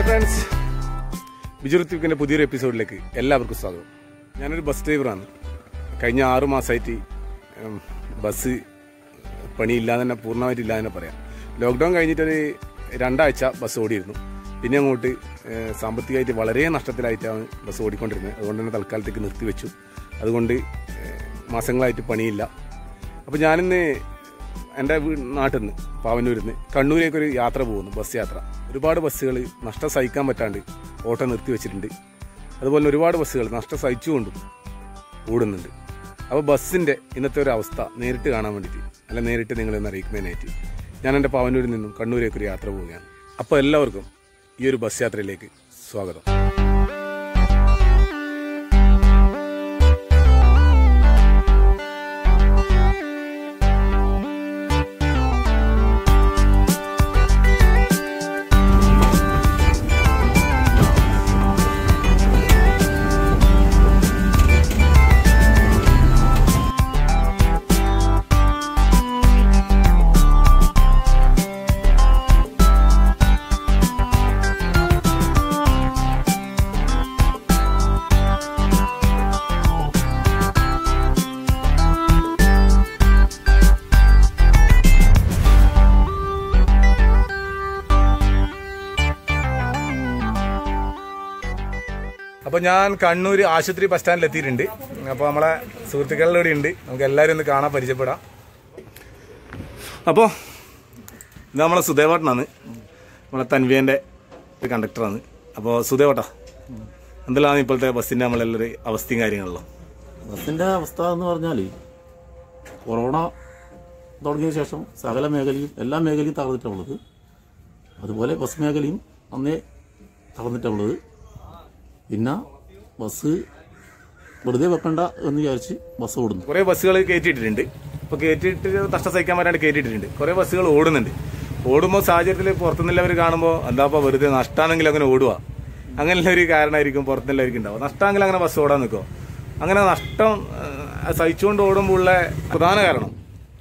Friends ബിജുറുത്തിക്കിന്റെ പുതിയൊരു എപ്പിസോഡിലേക്ക് എല്ലാവർക്കും സ്വാഗതം ഞാനൊരു ബസ് ഡ്രൈവറാണ് കഴിഞ്ഞ ആറു മാസമായിട്ട് ഉം, ബസ് പണിയില്ലാതെ തന്നെ പൂർണ്ണമായിട്ട് ഇല്ലാതെ തന്നെ പറയാം ലോക്ക്ഡൗൺ കഴിഞ്ഞിട്ടൊരു രണ്ടാഴ്ച ബസ് ഓടിയിരുന്നു പിന്നെ അങ്ങോട്ട് ഏഹ്, സാമ്പത്തികമായിട്ട് വളരെ നഷ്ടത്തിലായിട്ടാണ് ബസ് ഓടിക്കൊണ്ടിരുന്നത് അതുകൊണ്ട് തന്നെ തൽക്കാലത്തേക്ക് നിർത്തിവെച്ചു അതുകൊണ്ട് ഏഹ്, മാസങ്ങളായിട്ട് പണിയില്ല അപ്പോൾ ഞാനിന്ന് എൻ്റെ വീ- നാട്ടിൽ നിന്ന് പാവന്നൂരിൽ നിന്ന് കണ്ണൂരേക്ക് ഒരു യാത്ര പോകുന്നു ബസ് യാത്ര ഒരുപാട് ബസ്സുകൾ നഷ്ടം സഹിക്കാൻ പറ്റാണ്ട് ഓട്ടോ നിർത്തി വെച്ചിട്ടുണ്ട് അതുപോലെ ഒരുപാട് ബസ്സുകൾ നഷ്ടം സഹിച്ചുകൊണ്ടും ഓടുന്നുണ്ട് അപ്പോൾ ബസ്സിൻ്റെ ഇന്നത്തെ ഒരു അവസ്ഥ നേരിട്ട് കാണാൻ വേണ്ടിയിട്ട് അല്ല നേരിട്ട് നിങ്ങളെന്ന് അറിയിക്കുന്നതിനായിട്ട് ഞാൻ എൻ്റെ പാവന്നൂരിൽ നിന്നും കണ്ണൂരേക്ക് ഒരു യാത്ര പോവുകയാണ് അപ്പോൾ എല്ലാവർക്കും ഈ ഒരു ബസ് യാത്രയിലേക്ക് സ്വാഗതം അപ്പോൾ ഞാൻ കണ്ണൂർ ആശുപത്രി ബസ് സ്റ്റാൻഡിൽ എത്തിയിട്ടുണ്ട് അപ്പോൾ നമ്മളെ സുഹൃത്തുക്കളുടെ ഇവിടെ ഉണ്ട് നമുക്ക് എല്ലാവരും ഒന്ന് കാണാൻ പരിചയപ്പെടാം അപ്പോൾ ഇത് നമ്മളെ സുദേവേട്ടനാണ് നമ്മളെ തൻവിയൻ്റെ ഒരു കണ്ടക്ടറാണ് അപ്പോൾ സുദേവേട്ടാ എന്തെല്ലാം ഇപ്പോഴത്തെ ബസ്സിൻ്റെ നമ്മളെല്ലാവരും അവസ്ഥയും കാര്യങ്ങളല്ലോ ബസ്സിന്റെ അവസ്ഥ എന്ന് പറഞ്ഞാൽ കൊറോണ തുടങ്ങിയ ശേഷം സകല മേഖലയും എല്ലാ മേഖലയും തകർന്നിട്ടുള്ളത് അതുപോലെ ബസ് മേഖലയും അന്നേ തകർന്നിട്ടുള്ളത് പിന്നെ ബസ് വെറുതെ വെക്കണ്ട എന്ന് വിചാരിച്ച് ബസ് ഓടുന്നു കുറേ ബസ്സുകൾ കയറ്റിയിട്ടിട്ടുണ്ട് ഇപ്പോൾ കയറ്റിയിട്ട് നഷ്ടം സഹിക്കാൻ പറ്റാണ്ട് കയറ്റിയിട്ടുണ്ട് കുറേ ബസ്സുകൾ ഓടുന്നുണ്ട് ഓടുമ്പോൾ സാഹചര്യത്തിൽ പുറത്തുനിന്നുള്ളവർ കാണുമ്പോൾ എന്താപ്പോൾ വെറുതെ നഷ്ടമാണെങ്കിൽ അങ്ങനെ ഓടുക അങ്ങനെയുള്ള ഒരു കാരണമായിരിക്കും പുറത്തുനിന്നുള്ളവർക്ക് ഉണ്ടാവും നഷ്ടമെങ്കിൽ അങ്ങനെ ബസ് ഓടാൻ നിൽക്കുമോ അങ്ങനെ നഷ്ടം ആ, സഹിച്ചുകൊണ്ട് ഓടുമ്പോൾ ഉള്ള പ്രധാന കാരണം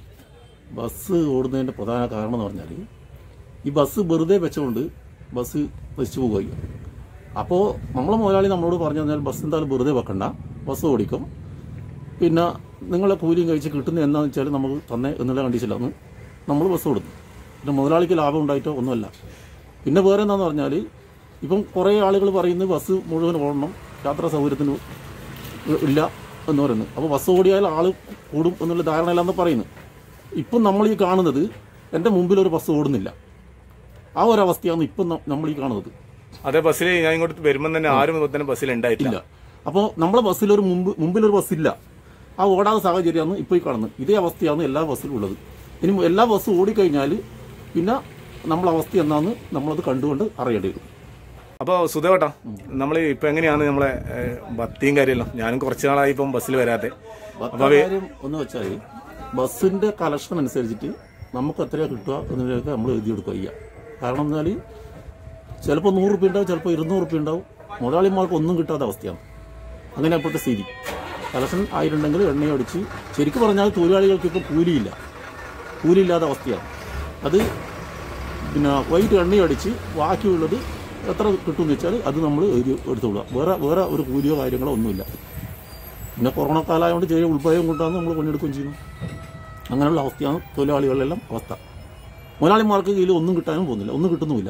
ബസ് ഓടുന്നതിന്റെ പ്രധാന കാരണം എന്ന് പറഞ്ഞാൽ ഈ ബസ് വെറുതെ വെച്ചുകൊണ്ട് ബസ് നശിച്ചു പോകുകയും അപ്പോൾ നമ്മളെ മുതലാളി നമ്മളോട് പറഞ്ഞു തന്നാൽ ബസ് എന്തായാലും വെറുതെ വെക്കണ്ട ബസ് ഓടിക്കും പിന്നെ നിങ്ങളെ കൂലിയും കഴിച്ച് കിട്ടുന്നത് എന്താണെന്ന് വെച്ചാൽ നമുക്ക് തന്നെ എന്നുള്ള കണ്ടീഷനിലാണ് നമ്മൾ ബസ് കൊടുത്തു പിന്നെ മുതലാളിക്ക് ലാഭം ഉണ്ടായിട്ടോ ഒന്നുമല്ല പിന്നെ വേറെ എന്താന്ന് പറഞ്ഞാൽ ഇപ്പം കുറേ ആളുകൾ പറയുന്നത് ബസ് മുഴുവൻ ഓടണം യാത്രാ സൗകര്യത്തിന് ഇല്ല എന്ന് പറയുന്നു അപ്പോൾ ബസ് ഓടിയാൽ ആൾ കൂടും എന്നുള്ള ധാരണയിലാന്ന് പറയുന്നു ഇപ്പം നമ്മൾ ഈ കാണുന്നത് എൻ്റെ മുമ്പിൽ ഒരു ബസ് ഓടുന്നില്ല ആ ഒരു അവസ്ഥയാണ് ഇപ്പം ന- നമ്മൾ ഈ കാണുന്നത് അതേ ബസ്സിൽ ഞാൻ ഇങ്ങോട്ട് വരുമ്പോൾ തന്നെ ആരും ഇപ്പോൾ തന്നെ ബസ്സിൽ ഉണ്ടായിട്ടില്ല ഇല്ല അപ്പോൾ നമ്മളെ ബസ്സിലൊരു മുമ്പ് മുമ്പിലൊരു ബസ്സില്ല ആ ഓടാത്ത സാഹചര്യമാണ് ഇപ്പോൾ ഈ കാണുന്നത് ഇതേ അവസ്ഥയാണ് എല്ലാ ബസ്സിലും ഉള്ളത് ഇനി എല്ലാ ബസ്സും ഓടിക്കഴിഞ്ഞാൽ പിന്നെ നമ്മളെ അവസ്ഥ എന്താണെന്ന് നമ്മളത് കണ്ടുകൊണ്ട് അറിയേണ്ടി വരും അപ്പോൾ സുധേവട്ടാ നമ്മൾ ഇപ്പം എങ്ങനെയാണ് നമ്മളെ ഏഹ്, ബത്തിയും കാര്യമെല്ലാം ഞാനും കുറച്ച് നാളായി ഇപ്പം ബസ്സിൽ വരാതെ മറ്റൊരു കാര്യം എന്ന് വെച്ചാൽ ബസ്സിന്റെ കളക്ഷൻ അനുസരിച്ചിട്ട് നമുക്ക് എത്രയാ കിട്ടുക എന്നതിനൊക്കെ നമ്മൾ എഴുതിയെടുക്കുക ചെയ്യുക കാരണം എന്നാൽ ചിലപ്പോൾ നൂറ് റുപ്യ ഉണ്ടാവും ചിലപ്പോൾ ഇരുന്നൂറ് റുപ്യ ഉണ്ടാവും മുതലാളിമാർക്ക് ഒന്നും കിട്ടാത്ത അവസ്ഥയാണ് അങ്ങനെ അപ്പോഴത്തെ സ്ഥിതി കളക്ഷൻ ആയിട്ടുണ്ടെങ്കിൽ എണ്ണയും അടിച്ച് ശരിക്കും പറഞ്ഞാൽ തൊഴിലാളികൾക്ക് ഇപ്പോൾ കൂലിയില്ല കൂലിയില്ലാത്ത അവസ്ഥയാണ് അത് പിന്നെ വൈകിട്ട് എണ്ണയും അടിച്ച് ബാക്കിയുള്ളത് എത്ര കിട്ടുമെന്ന് വെച്ചാൽ അത് നമ്മൾ എഴുതി എടുത്തോളുക വേറെ വേറെ ഒരു കൂലിയോ കാര്യങ്ങളോ ഒന്നുമില്ല പിന്നെ കൊറോണ കാലമായതുകൊണ്ട് ചെറിയ ഉൾഭയം കൊണ്ടാണ് നമ്മൾ പണിയെടുക്കുകയും ചെയ്യുന്നു അങ്ങനെയുള്ള അവസ്ഥയാണ് തൊഴിലാളികളിലെല്ലാം അവസ്ഥ മുതലാളിമാർക്ക് കയ്യിൽ ഒന്നും കിട്ടാനും പോകുന്നില്ല ഒന്നും കിട്ടുന്നുമില്ല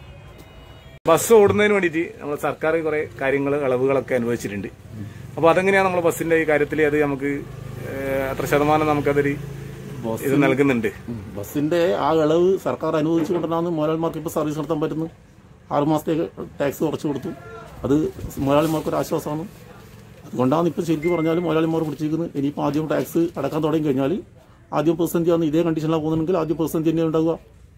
ബസ് ഓടുന്നതിന് വേണ്ടിയിട്ട് നമ്മൾ സർക്കാർ കുറെ കാര്യങ്ങൾ ഇളവുകളൊക്കെ അനുവദിച്ചിട്ടുണ്ട് അപ്പോൾ അതെങ്ങനെയാണ് നമ്മൾ ബസ്സിന്റെ ഈ കാര്യത്തിൽ അത് നമുക്ക് ഏഹ്, എത്ര ശതമാനം നമുക്കതൊരു ഇത് നൽകുന്നുണ്ട് ഉം. ബസ്സിന്റെ ആ ഇളവ് സർക്കാർ അനുവദിച്ചുകൊണ്ടാണ് മുതലാളിമാർക്ക് ഇപ്പോൾ സർവീസ് നടത്താൻ പറ്റുന്നത് ആറ് മാസത്തേക്ക് ടാക്സ് കുറച്ച് കൊടുത്തു അത് മുതലാളിമാർക്ക് ഒരു ആശ്വാസമാണ് അതുകൊണ്ടാണ് ഇപ്പോൾ ശരിക്കും പറഞ്ഞാൽ മുതലാളിമാർ പിടിച്ചിരിക്കുന്നത് ഇനിയിപ്പോൾ ആദ്യം ടാക്സ് അടക്കാൻ തുടങ്ങി കഴിഞ്ഞാൽ ആദ്യം പ്രതിസന്ധിയാണ് ഇതേ കണ്ടീഷനിലാണ് പോകുന്നുണ്ടെങ്കിൽ ആദ്യം പ്രതിസന്ധി തന്നെ ഉണ്ടാവുക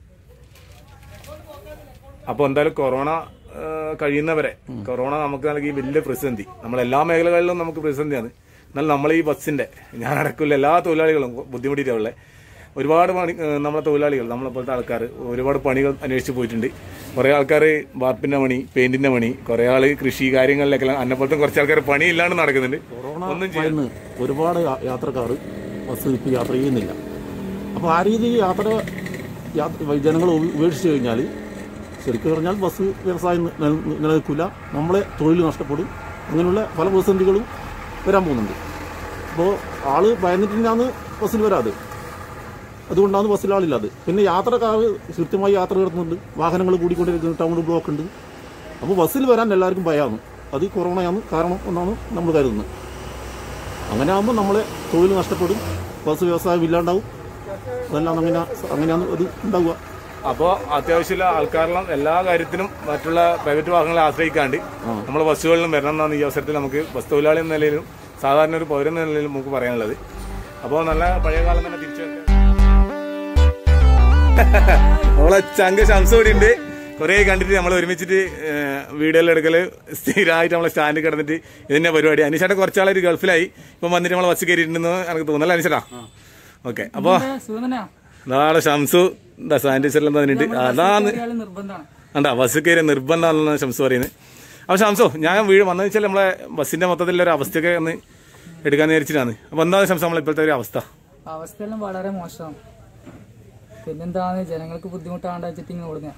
അപ്പോൾ എന്തായാലും കൊറോണ ഏഹ്, കഴിയുന്നവരെ കൊറോണ നമുക്ക് നൽകി വലിയ പ്രതിസന്ധി നമ്മൾ എല്ലാ മേഖലകളിലും നമുക്ക് പ്രതിസന്ധിയാണ് എന്നാൽ നമ്മൾ ഈ ബസ്സിന്റെ ഞാൻ അടക്കമില്ല എല്ലാ തൊഴിലാളികളും ബുദ്ധിമുട്ടിയിട്ടുള്ളത് ഒരുപാട് പണി ഏഹ്, നമ്മളെ തൊഴിലാളികൾ നമ്മളെ പോലത്തെ ആൾക്കാർ ഒരുപാട് പണികൾ അന്വേഷിച്ച് പോയിട്ടുണ്ട് കുറേ ആൾക്കാർ വാർപ്പിന്റെ പണി പെയിന്റിന്റെ പണി കുറേ ആൾ കൃഷി കാര്യങ്ങളിലൊക്കെ അന്നെപ്പോലത്തെ കുറച്ച് ആൾക്കാർ പണി ഇല്ലാണ്ട് നടക്കുന്നുണ്ട് കൊറോണ ഒന്നും ചെയ്യാൻ ഭയന്ന് ഒരുപാട് യാ- യാത്രക്കാർ ബസ് ഇപ്പോൾ യാത്ര ചെയ്യുന്നില്ല അപ്പോൾ ആ രീതിയിൽ യാത്ര യാത്ര ജനങ്ങൾ ഉപേക്ഷിച്ച് കഴിഞ്ഞാൽ ശരിക്കും പറഞ്ഞാൽ ബസ് വ്യവസായം നില- നിലനിൽക്കില്ല നമ്മളെ തൊഴിൽ നഷ്ടപ്പെടും അങ്ങനെയുള്ള പല പ്രതിസന്ധികളും വരാൻ പോകുന്നുണ്ട് അപ്പോൾ ആള് ഭയന്നിട്ടില്ലാന്ന് ബസ്സിൽ വരാതെ അതുകൊണ്ടാണ് ബസ്സിൽ ആളില്ലാതെ പിന്നെ യാത്രക്കാർ കൃത്യമായി യാത്ര നടത്തുന്നുണ്ട് വാഹനങ്ങൾ കൂടിക്കൊണ്ടിരിക്കുന്ന ടൗൺ ബ്ലോക്ക് ഉണ്ട് അപ്പോൾ ബസ്സിൽ വരാൻ എല്ലാവർക്കും ഭയമാണ് അത് ഈ കൊറോണയാണ് കാരണം എന്നാണ് നമ്മൾ കരുതുന്നത് അങ്ങനെ ആകുമ്പോൾ നമ്മളെ തൊഴിൽ നഷ്ടപ്പെടും ബസ് വ്യവസായം ഇല്ലാണ്ടാവും അതെല്ലാം അങ്ങനെ അങ്ങനെയാണ് ഇത് ഉണ്ടാവുക അപ്പോൾ അത്യാവശ്യമുള്ള ആൾക്കാരെല്ലാം എല്ലാ കാര്യത്തിനും മറ്റുള്ള പ്രൈവറ്റ് വാഹനങ്ങളെ ആശ്രയിക്കാണ്ട് നമ്മൾ ബസ്സുകളിലും വരണം എന്നാണ് ഈ അവസരത്തിൽ നമുക്ക് ബസ് തൊഴിലാളി എന്ന നിലയിലും സാധാരണ ഒരു പൗരൻ എന്ന നിലയിലും നമുക്ക് പറയാനുള്ളത് അപ്പോൾ നല്ല പഴയ കാലം തന്നെ തിരിച്ചു വരട്ടെ. നമ്മളെ ചങ്ക ശംസ കൂടി ഉണ്ട് കുറെ കണ്ടിട്ട് നമ്മൾ ഒരുമിച്ചിട്ട് വീഡിയോയിൽ എടുക്കല് സ്ഥിരമായിട്ട് നമ്മളെ സ്റ്റാൻഡിൽ കിടന്നിട്ട് ഇതിന്റെ പരിപാടി അനീഷേട്ടൻ കുറച്ചാളൊരു ഗൾഫിലായി ഇപ്പം വന്നിട്ട് നമ്മളെ ബസ് കയറിയിട്ടുണ്ടെന്ന് എനിക്ക് തോന്നല്ല അനീഷേട്ടാ ഓക്കെ അപ്പോൾ സുഖതന്നെയാ നാളെ ഷംസു എന്താ സാനിറ്റൈസറിലും തന്നിട്ട് അതാണ് ഒരാള് നിർബന്ധമാണ് കണ്ടാ ബസ് കയറി നിർബന്ധമാണെന്നാണ് ഷംസു പറയുന്നത് അപ്പൊ ഷംസോ ഞാൻ വീട് വന്നതെന്ന് വെച്ചാൽ നമ്മളെ ബസ്സിന്റെ മൊത്തത്തിലുള്ള ഒരു അവസ്ഥയൊക്കെ ഒന്ന് എടുക്കാൻ നേരിച്ചിട്ടാണ് അപ്പൊ എന്താണ് ഷംസു നമ്മളെ ഇപ്പോഴത്തെ ഒരു അവസ്ഥ അവസ്ഥയെല്ലാം വളരെ മോശമാണ് പിന്നെന്താണ് ജനങ്ങൾക്ക് ബുദ്ധിമുട്ടാണ്ട് വെച്ചിട്ട് ഇങ്ങനെ ഓടുക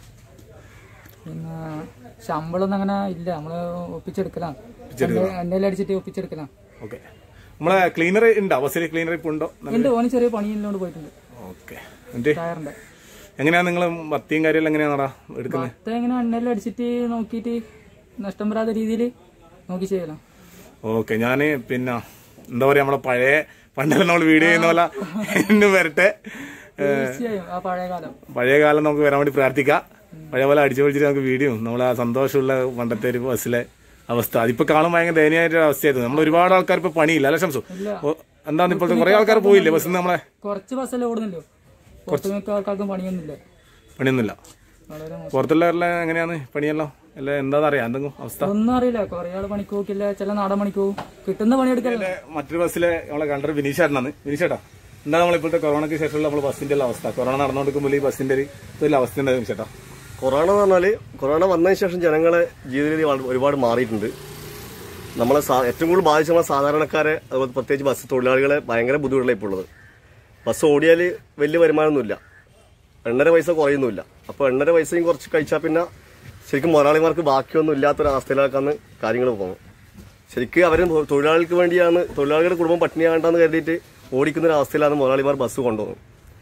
പിന്നെ ശമ്പളമൊന്നും അങ്ങനെ ഇല്ല നമ്മള് ഒപ്പിച്ചെടുക്കലാണ് എണ്ണയിൽ അടിച്ചിട്ട് ഒപ്പിച്ചെടുക്കലാണ് ഓക്കെ നമ്മളെ ക്ലീനർ ഉണ്ടോ ബസ്സിൽ ക്ലീനർ ഇപ്പൊ ഉണ്ടോ എന്റെ ഓന് ചെറിയ പണിയില്ലോണ്ട് പോയിട്ടുണ്ട് ഓക്കെ എന്നിട്ട് ടയറിന്റെ എങ്ങനെയാ നിങ്ങൾ മത്തിയും കാര്യമെല്ലാം എങ്ങനെയാണടാ എടുക്കുന്നത് ഭത്ത ഇങ്ങനെ എണ്ണയിൽ അടിച്ചിട്ട് നോക്കിയിട്ട് നഷ്ടം വരാത്ത രീതിയിൽ നോക്കി ചെയ്യலாம் ഓക്കെ ഞാന് പിന്നെ എന്താ പറയാ നമ്മളെ പഴയ പണ്ടെല്ലാം നമ്മൾ വീഡിയോ ചെയ്യുന്ന പോലെ എന്നും വരട്ടെ തീർച്ചയായും ആ പഴയ കാലം പഴയ കാലം നമുക്ക് വരാൻ വേണ്ടി പ്രാർത്ഥിക്കാം പഴയ പോലെ അടിച്ചു പൊളിച്ചിട്ട് നമുക്ക് വീഡിയോ നമ്മളെ ആ സന്തോഷമുള്ള പണ്ടത്തെ ഒരു ബസ്സിലെ അവസ്ഥ അതിപ്പോ കാണുമ്പോൾ ഭയങ്കര ദയനീയമായിട്ട് അവസ്ഥയായിരുന്നു നമ്മൾ ഒരുപാട് ആൾക്കാർ ഇപ്പൊ പണിയില്ല അല്ല ശംസു ഓ, എന്താണ് ഇപ്പോഴത്തെ കുറെ ആൾക്കാർ പോയില്ലേ ബസ്സിൽ നമ്മളെ കുറച്ച് ബസ്സല്ലേ ഓടുന്നല്ലോ പുറത്തു മിക്ക ആൾക്കാർക്കും പണിയൊന്നുമില്ല പണിയൊന്നുമില്ല വളരെ മോശം പുറത്തുള്ളവരെല്ലാം എങ്ങനെയാണ് പണിയല്ലോ അല്ല എന്താണെന്ന് അറിയാം എന്തെങ്കിലും അവസ്ഥ ഒന്നും അറിയില്ല കുറെ ആള് പണിക്ക് പോക്കില്ല ചില നാടൻ പണിക്ക് പോകും കിട്ടുന്ന പണിയെടുക്കല്ല മറ്റൊരു ബസ്സിലെ നമ്മളെ കണ്ടത് വിനീഷേട്ടനാണ് വിനീഷേട്ടാ എന്താ നമ്മൾ ഇപ്പോഴത്തെ കൊറോണയ്ക്ക് ശേഷമുള്ള നമ്മൾ ബസ്സിന്റെ ഉള്ള അവസ്ഥ കൊറോണ നടന്നുകൊണ്ടിരിക്കുമ്പോൾ ഈ ബസ്സിന്റെ ഒരു ഇതൊരു അവസ്ഥ ഉണ്ടായിരുന്നു ചേട്ടാ കൊറോണ എന്ന് പറഞ്ഞാൽ കൊറോണ വന്നതിന് ശേഷം ജനങ്ങളെ ജീവിത രീതി വള- ഒരുപാട് മാറിയിട്ടുണ്ട് നമ്മളെ സാ- ഏറ്റവും കൂടുതൽ ബാധിച്ച നമ്മളെ സാധാരണക്കാരെ അതുപോലെ പ്രത്യേകിച്ച് ബസ് തൊഴിലാളികളെ ഭയങ്കര ബുദ്ധിമുട്ടിലാണ് ഇപ്പോൾ ഉള്ളത് ബസ് ഓടിയാൽ വലിയ വരുമാനമൊന്നുമില്ല എണ്ണര പൈസ കുറയുന്നില്ല അപ്പോൾ എണ്ണര പൈസയും കുറച്ച് കഴിച്ചാൽ പിന്നെ ശരിക്കും മുതലാളിമാർക്ക് ബാക്കിയൊന്നും ഇല്ലാത്തൊരവസ്ഥയിലേക്കാണ് കാര്യങ്ങൾ പോകുന്നത് ശരിക്കും അവർ തൊഴിലാളികൾക്ക് വേണ്ടിയാണ് തൊഴിലാളികളുടെ കുടുംബം പട്ടിണിയാകണ്ടെന്ന് കരുതിയിട്ട് ഓടിക്കുന്ന ഒരു അവസ്ഥയിലാണ് മുതലാളിമാർ ബസ് കൊണ്ടുപോകുന്നത്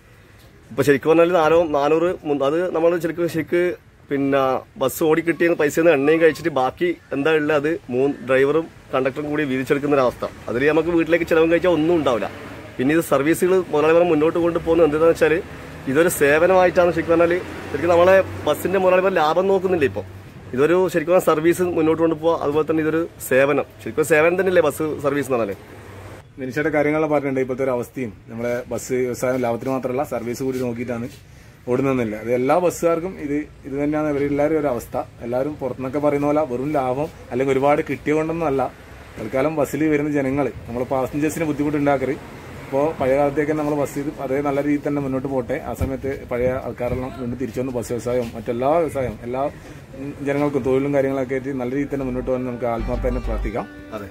ഇപ്പൊ ശരിക്കും പറഞ്ഞാൽ നാലോ നാനൂറ് മുൻ- അത് നമ്മൾ ശരിക്കും ശരിക്ക് പിന്നെ ബസ് ഓടി കിട്ടിയ പൈസ എണ്ണയും കഴിച്ചിട്ട് ബാക്കി എന്താ ഉള്ളത് അത് മൂന്ന് ഡ്രൈവറും കണ്ടക്ടറും കൂടി വീതിച്ചെടുക്കുന്ന ഒരു അവസ്ഥ അതിൽ നമുക്ക് വീട്ടിലേക്ക് ചിലവും കഴിച്ചാൽ ഒന്നും ഉണ്ടാവില്ല പിന്നെ ഇത് സർവീസുകൾ മുതലാളിമാർ മുന്നോട്ട് കൊണ്ടുപോകുന്നത് എന്താണെന്ന് വെച്ചാൽ ഇതൊരു സേവനമായിട്ടാണ് ശരിക്കും പറഞ്ഞാൽ ശരിക്കും നമ്മളെ ബസ്സിന്റെ മുതലാളിമാർ ലാഭം നോക്കുന്നില്ല ഇപ്പോൾ ഇതൊരു ശരിക്കും പറഞ്ഞാൽ സർവീസ് മുന്നോട്ട് കൊണ്ടുപോകുക അതുപോലെ തന്നെ ഇതൊരു സേവനം ശരിക്കും സേവനം തന്നെയല്ലേ ബസ് സർവീസ് എന്ന് പറഞ്ഞാൽ വിനീഷയുടെ കാര്യങ്ങളെല്ലാം പറഞ്ഞിട്ടുണ്ട് ഇപ്പോഴത്തെ ഒരു അവസ്ഥയും നമ്മളെ ബസ് വ്യവസായം ലാഭത്തിന് മാത്രമല്ല സർവീസ് കൂടി നോക്കിയിട്ടാണ് ഓടുന്നതെന്നില്ല അത് എല്ലാ ബസ്സുകാർക്കും ഇത് ഇത് തന്നെയാണ് ഇവരെല്ലാവരും ഒരു അവസ്ഥ എല്ലാവരും പുറത്തുനിന്നൊക്കെ പറയുന്ന പോലെ വെറും ലാഭം അല്ലെങ്കിൽ ഒരുപാട് കിട്ടിയ കൊണ്ടൊന്നും അല്ല തൽക്കാലം ബസ്സിൽ വരുന്ന ജനങ്ങൾ നമ്മൾ പാസഞ്ചേഴ്സിന് ബുദ്ധിമുട്ടുണ്ടാക്കരുത് ഇപ്പോൾ പഴയ കാലത്തേക്ക് നമ്മൾ ബസ്സിൽ അതേ നല്ല രീതിയിൽ തന്നെ മുന്നോട്ട് പോട്ടെ ആ സമയത്ത് പഴയ ആൾക്കാരെല്ലാം വീണ്ടും തിരിച്ചു വന്ന് ബസ് വ്യവസായവും മറ്റെല്ലാ വ്യവസായവും എല്ലാ ഉം, ജനങ്ങൾക്കും തൊഴിലും കാര്യങ്ങളൊക്കെ ആയിട്ട് നല്ല രീതിയിൽ തന്നെ മുന്നോട്ട് പോകാൻ നമുക്ക് ആത്മാർത്ഥ തന്നെ പ്രാർത്ഥിക്കാം അതെ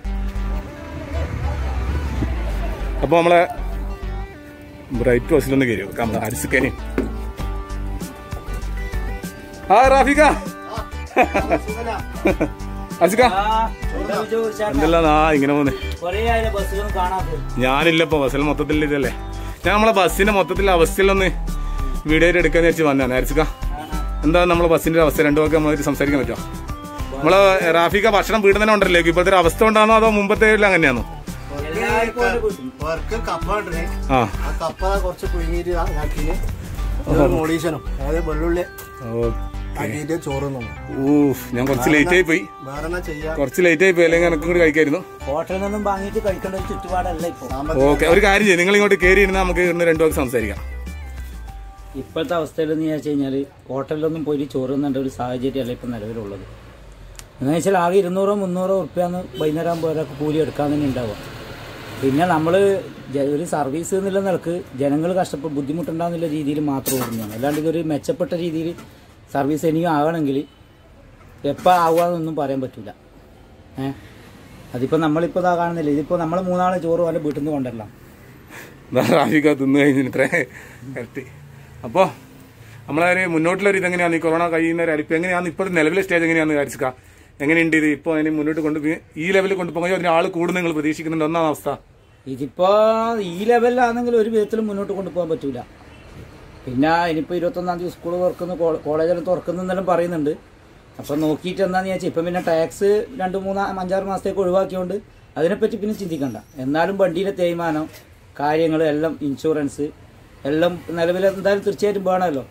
അപ്പൊ നമ്മളെ ബ്രൈറ്റ് ബസ്സിലൊന്ന് കയറി അരിസുക്കനി ആ റാഫിക്ക അരിസുക്ക എന്തെല്ലാം ആ ഇങ്ങനെ പോന്നെ കൊറേ ആയിരം ബസ്സുകളും കാണാത്തത് ഞാനില്ല ഇപ്പൊ ബസ്സിൽ മൊത്തത്തിൽ ഇതല്ലേ ഞാൻ നമ്മളെ ബസ്സിന്റെ മൊത്തത്തിലുള്ള അവസ്ഥയിലൊന്ന് വീഡിയോ എടുക്കാന്ന് വെച്ച് വന്നാണ് അരിസുക്ക എന്താ നമ്മളെ ബസ്സിന്റെ അവസ്ഥ രണ്ടു പേർക്ക് നമ്മൾ സംസാരിക്കാൻ പറ്റുമോ നമ്മളെ റാഫിക്ക ഭക്ഷണം വീട്ടിൽ തന്നെ ഉണ്ടല്ലോ ഇപ്പോഴത്തെ ഒരു അവസ്ഥ ഉണ്ടാണോ അതോ മുമ്പത്തെ അങ്ങനെയാണോ എല്ലാവർക്കും ഒരു ബുദ്ധി. വർക്ക് കപ്പ ഇട്ടിന് ആ ആ കപ്പ കുറച്ച് പുഴുങ്ങിയിട്ട് ആക്കിന് മോഡീഷനും അതായത് വെള്ളുള്ളി ആക്കിയിട്ട് ചോറ് തിന്നു ഊഫ് ഞാൻ കുറച്ച് ലേറ്റ് ആയി പോയി വേറെ എന്നാ ചെയ്യാ കുറച്ച് ലേറ്റ് ആയി പോയി അല്ലെങ്കിൽ എനക്കും കൂടി കഴിക്കായിരുന്നു ഹോട്ടലിൽ നിന്നും വാങ്ങിയിട്ട് കഴിക്കേണ്ട ഒരു ചുറ്റുപാടല്ല ഇപ്പൊ ഓക്കെ ഒരു കാര്യം ചെയ്യും നിങ്ങൾ ഇങ്ങോട്ട് കയറി ഇരുന്ന് നമുക്ക് ഇന്ന് രണ്ടു വാക്ക് സംസാരിക്കാം ഇപ്പോഴത്തെ അവസ്ഥയിൽ എന്ന് വെച്ച് കഴിഞ്ഞാൽ ഹോട്ടലിലൊന്നും പോയി ചോറ് തിന്നേണ്ട ഒരു സാഹചര്യമല്ല ഇപ്പം നിലവിലുള്ളത് എന്ന് വെച്ചാൽ ആകെ ഇരുന്നൂറോ മുന്നൂറോ ഉറുപ്പ്യാന്ന് വൈകുന്നേരം ആകുമ്പോൾ ഒരാൾക്ക് കൂലി എടുക്കാൻ തന്നെ ഉണ്ടാവുക പിന്നെ നമ്മൾ ഒരു സർവീസ് എന്നുള്ള നിലക്ക് ജനങ്ങൾ കഷ്ടപ്പെട്ട് ബുദ്ധിമുട്ടുണ്ടാകുന്നുള്ള രീതിയിൽ മാത്രം ഓടുന്നതാണ് അല്ലാണ്ട് ഇതൊരു മെച്ചപ്പെട്ട രീതിയിൽ സർവീസ് ഇനിയും ആകണമെങ്കിൽ എപ്പോൾ ആവുകയെന്നൊന്നും പറയാൻ പറ്റില്ല ഏഹ് അതിപ്പോൾ നമ്മളിപ്പോൾ ഇതാ കാണുന്നില്ല ഇതിപ്പോൾ നമ്മൾ മൂന്നാളെ ചോറ് പോലെ വീട്ടിൽ നിന്ന് കൊണ്ടുവരலாம் റാഫിക്ക തിന്നു കഴിഞ്ഞിട്ട് ഇത്ര കറക്റ്റ് അപ്പോ നമ്മളൊരു മുന്നോട്ടുള്ള ഒരു ഇതെങ്ങനെയാണ് ഈ കൊറോണ കഴിയുന്ന ഒരു അരിപ്പ് എങ്ങനെയാണ് ഇപ്പോഴത്തെ നിലവിലെ സ്റ്റേജ് എങ്ങനെയാന്ന് വിചാരിക്കുക എങ്ങനെയുണ്ട് ഇത് ഇപ്പോൾ അതിന് മുന്നോട്ട് കൊണ്ട് ഈ ലെവലിൽ കൊണ്ടുപോകുമ്പോൾ അതിന് ആൾ കൂടുന്ന നിങ്ങൾ പ്രതീക്ഷിക്കുന്നുണ്ട് ഒന്നാം അവസ്ഥ ഇതിപ്പോ ഈ ലെവലിലാണെങ്കിൽ ഒരു വിധത്തിലും മുന്നോട്ട് കൊണ്ടുപോകാൻ പറ്റൂല പിന്നെ ഇനിയിപ്പോ ഇരുപത്തൊന്നാം തീയതി സ്കൂൾ തുറക്കുന്നു കോളേജെല്ലാം തുറക്കുന്നെല്ലാം പറയുന്നുണ്ട് അപ്പൊ നോക്കിയിട്ട് എന്താന്ന് വെച്ചാൽ ഇപ്പം പിന്നെ ടാക്സ് രണ്ട് മൂന്ന് അഞ്ചാറ് മാസത്തേക്ക് ഒഴിവാക്കിയോണ്ട് അതിനെപ്പറ്റി പിന്നെ ചിന്തിക്കണ്ട എന്നാലും വണ്ടിയിലെ തേയ്മാനം കാര്യങ്ങൾ എല്ലാം ഇൻഷുറൻസ് എല്ലാം നിലവിൽ എന്തായാലും തീർച്ചയായിട്ടും വേണമല്ലോ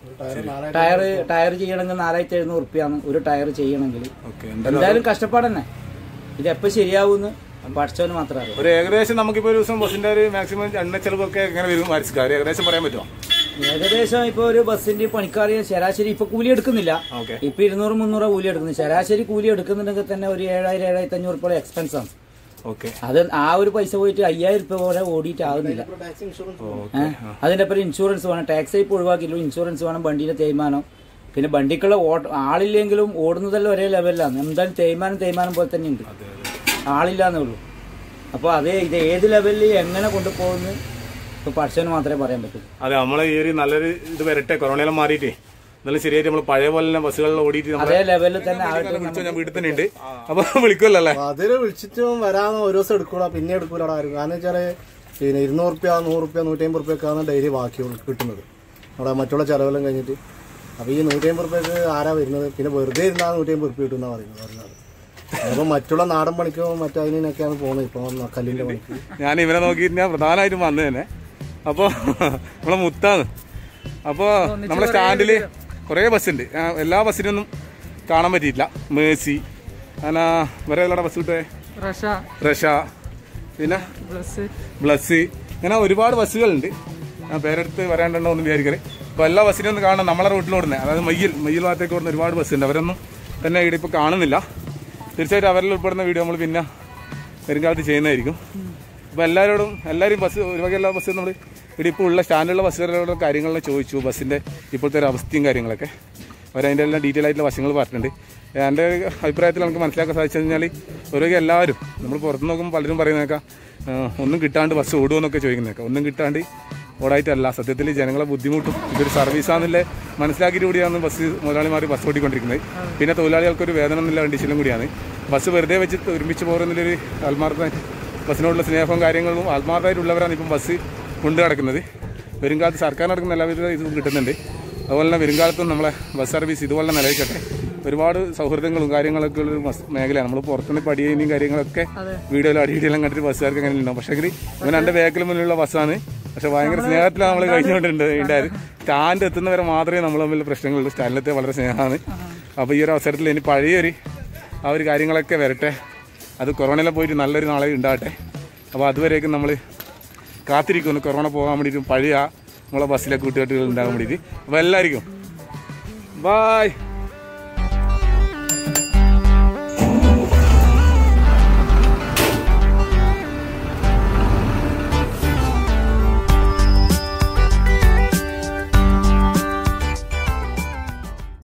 ടയർ ടയർ ചെയ്യണമെങ്കിൽ നാലായിരത്തി എഴുന്നൂറ് റുപ്യാണ് ഒരു ടയർ ചെയ്യണമെങ്കിൽ ഓക്കെ എന്തായാലും കഷ്ടപ്പാട് തന്നെ ഇത് എപ്പോൾ ശരിയാവുമെന്ന് പഠിച്ചവന് മാത്രമേ അറിയൂ ഒരു ഏകദേശം നമുക്കിപ്പോൾ ഒരു ദിവസം ബസ്സിന്റെ ഒരു മാക്സിമം എണ്ണ ചെലവൊക്കെ എങ്ങനെ വരും വിചാരിക്കുക ഒരു ഏകദേശം പറയാൻ പറ്റുമോ ഏകദേശം ഇപ്പൊ ഒരു ബസ്സിന്റെ പണിക്കാർ ശരാശരി ഇപ്പൊ കൂലി എടുക്കുന്നില്ല ഓക്കെ ഇപ്പൊ ഇരുന്നൂറ് മുന്നൂറ് കൂലി എടുക്കുന്നു ശരാശരി കൂലി എടുക്കുന്നുണ്ടെങ്കിൽ തന്നെ ഒരു ഏഴായിരം ഏഴായിരത്തി അഞ്ഞൂറ് രൂപ എക്സ്പെൻസ് ആണ് ഓക്കെ അത് ആ ഒരു പൈസ പോയിട്ട് അയ്യായിരം രൂപ പോലെ ഓടിയിട്ട് ആകുന്നില്ല ടാക്സ് ഇൻഷുറൻസ് ഏഹ് അതിന്റെ പേര് ഇൻഷുറൻസ് വേണം ടാക്സ് ഇപ്പൊ ഒഴിവാക്കില്ല ഇൻഷുറൻസ് വേണം വണ്ടിയുടെ തേയ്മാനം പിന്നെ വണ്ടിക്കുള്ള ഓട്ട- ആളില്ലെങ്കിലും ഓടുന്നതെല്ലാം ഒരേ ലെവലിലാണ് എന്തായാലും തേയ്മാനം തേയ്മാനം പോലെ തന്നെ ഉണ്ട് ആളില്ലാന്നേ ഉള്ളൂ അപ്പോൾ അതേ ഇത് ഏത് ലെവലിൽ എങ്ങനെ കൊണ്ടുപോകുന്നു ഇപ്പൊ പഠിച്ചവന് മാത്രമേ പറയാൻ പറ്റൂ അതെ നമ്മളെ ഈ ഒരു നല്ലൊരു ഇത് വരട്ടെ കൊറോണയെല്ലാം മാറിയിട്ടേ നല്ല ശരിയായിട്ട് നമ്മൾ പഴയ പോലെ തന്നെ ബസ്സുകളിൽ ഓടിയിട്ട് നമ്മളെ അതേ ലെവലിൽ തന്നെ ആവട്ടെ വിളിച്ചോ ഞാൻ വീട്ടിൽ തന്നെ ഉണ്ട് അപ്പൊ വിളിക്കുമല്ലോ അല്ലേ അതില് വിളിച്ചിട്ടും വരാന്ന് ഒരു ദിവസം എടുക്കൂല പിന്നെ എടുക്കൂല ആരും കാരണം വെച്ചാല് പിന്നെ ഇരുന്നൂറ് റുപ്യ നൂറ് റുപ്യ നൂറ്റി അമ്പത് റുപ്യൊക്കെയാണ് ഡെയിലി ബാക്കി കിട്ടുന്നത് അവിടെ മറ്റുള്ള ചെലവെല്ലാം കഴിഞ്ഞിട്ട് അപ്പൊ ഈ നൂറ്റി അമ്പത് റുപ്യക്ക് ആരാ വരുന്നത് പിന്നെ വെറുതെ ഇരുന്നാൽ നൂറ്റി അമ്പത് റുപ്യ കിട്ടുന്ന പറയുന്നത് പറഞ്ഞത് അപ്പൊ മറ്റുള്ള നാടൻ പണിക്കും മറ്റതിനൊക്കെയാണ് പോകുന്നത് ഇപ്പൊ കല്ലിന്റെ പണിക്ക് ഞാൻ ഇവനെ നോക്കിയിട്ട് ഞാൻ പ്രധാനമായിട്ടും വന്നു തന്നെ അപ്പോ നമ്മളെ മുത്താണ് അപ്പോ നമ്മളെ സ്റ്റാൻഡില് കുറേ ബസ്സുണ്ട് ആ, എല്ലാ ബസ്സിനൊന്നും കാണാൻ പറ്റിയിട്ടില്ല മേഴ്സി അങ്ങനെ വേറെ ഏതാ ബസ് കിട്ടേ റഷ റഷ പിന്നെ പ്ലസ് ബ്ലസ് ഇങ്ങനെ ഒരുപാട് ബസ്സുകളുണ്ട് ഞാൻ പേരെടുത്ത് വരാണ്ടോ എന്ന് വിചാരിക്കല് അപ്പോൾ എല്ലാ ബസ്സിനും ഒന്ന് കാണാം നമ്മളെ റൂട്ടിൽ ഓടുന്നത് അതായത് മയ്യിൽ മയ്യിൽ ഭാഗത്തേക്ക് ഓടുന്ന ഒരുപാട് ബസ്സുണ്ട് അവരൊന്നും തന്നെ ഇവിടെ ഇപ്പോൾ കാണുന്നില്ല തീർച്ചയായിട്ടും അവരിൽ ഉൾപ്പെടുന്ന വീഡിയോ നമ്മൾ പിന്നെ വരുംകാലത്ത് ചെയ്യുന്നതായിരിക്കും അപ്പോൾ എല്ലാവരോടും എല്ലാവരും ബസ് ഒരു വക എല്ലാ ബസ്സും നമ്മൾ ഇവിടെ ഇപ്പോൾ ഉള്ള സ്റ്റാൻഡിലുള്ള ബസ്സുകളുടെ കാര്യങ്ങളെല്ലാം ചോദിച്ചു ബസ്സിൻ്റെ ഇപ്പോഴത്തെ ഒരു അവസ്ഥയും കാര്യങ്ങളൊക്കെ അവരതിൻ്റെ എല്ലാം ഡീറ്റെയിൽ ആയിട്ടുള്ള വശങ്ങൾ പറഞ്ഞിട്ടുണ്ട് എൻ്റെ ഒരു അഭിപ്രായത്തിൽ നമുക്ക് മനസ്സിലാക്കാൻ സാധിച്ചു കഴിഞ്ഞാൽ ഒരു വക എല്ലാവരും നമ്മൾ പുറത്ത് നോക്കുമ്പോൾ പലരും പറയുന്നേക്കാം ഒന്നും കിട്ടാണ്ട് ബസ് ഓടുമെന്നൊക്കെ ചോദിക്കുന്നേക്കാം ഒന്നും കിട്ടാണ്ട് ഓടായിട്ടല്ല സത്യത്തിൽ ജനങ്ങളെ ബുദ്ധിമുട്ടും ഇതൊരു സർവീസാണെന്നില്ലേ മനസ്സിലാക്കിയിട്ട് കൂടിയാണ് ബസ് മുതലാളിമാർ ബസ് ഓടിക്കൊണ്ടിരിക്കുന്നത് പിന്നെ തൊഴിലാളികൾക്ക് ഒരു വേതനം എന്നുള്ള കണ്ടീഷനും കൂടിയാണ് ബസ് വെറുതെ വെച്ച് ഒരുമിച്ച് പോകുന്നതിലൊരു ആത്മാർത്ഥ ബസ്സിനോടുള്ള സ്നേഹവും കാര്യങ്ങളും ആത്മാർത്ഥമായിട്ടുള്ളവരാണ് ഇപ്പം ബസ് കൊണ്ടു നടക്കുന്നത് വരുംകാലത്ത് സർക്കാർ നടക്കുന്ന എല്ലാവിധ ഇതും കിട്ടുന്നുണ്ട് അതുപോലെ തന്നെ വരുംകാലത്തും നമ്മളെ ബസ് സർവീസ് ഇതുപോലെ നിലനിൽക്കട്ടെ ഒരുപാട് സൗഹൃദങ്ങളും കാര്യങ്ങളൊക്കെ ഉള്ള ഒരു ബസ് മേഖലയാണ് നമ്മൾ പുറത്തുനിന്ന് പടിയേനും കാര്യങ്ങളൊക്കെ വീഡിയോയിലും അടിയിടിയെല്ലാം കണ്ടിട്ട് ബസ്സുകാർക്ക് അങ്ങനെ ഉണ്ടാവും പക്ഷേ ഇവൻ എൻ്റെ ബാക്കിൽ മുന്നിലുള്ള ബസ്സാണ് പക്ഷെ ഭയങ്കര സ്നേഹത്തിലാണ് നമ്മൾ കഴിഞ്ഞുകൊണ്ടുണ്ട് ഉണ്ടായത് സ്റ്റാൻഡ് എത്തുന്നവരെ മാത്രമേ നമ്മൾ തമ്മിൽ പ്രശ്നങ്ങളുള്ളൂ സ്റ്റാൻഡിലെത്തിയ വളരെ സ്നേഹമാണ് അപ്പോൾ ഈ ഒരു അവസരത്തിൽ ഇനി പഴയൊരു ആ ഒരു കാര്യങ്ങളൊക്കെ വരട്ടെ അത് കൊറോണയിലെ പോയിട്ട് നല്ലൊരു നാളെ ഉണ്ടാകട്ടെ അപ്പോൾ അതുവരേക്കും നമ്മൾ കാത്തിരിക്കുന്നു കൊറോണ പോകാൻ വേണ്ടിയിട്ടും പഴയ നമ്മളെ ബസ്സിലെ കൂട്ടുകെട്ടുകൾ ഉണ്ടാകാൻ വേണ്ടിയിട്ട് അപ്പോൾ എല്ലാവർക്കും ബായ്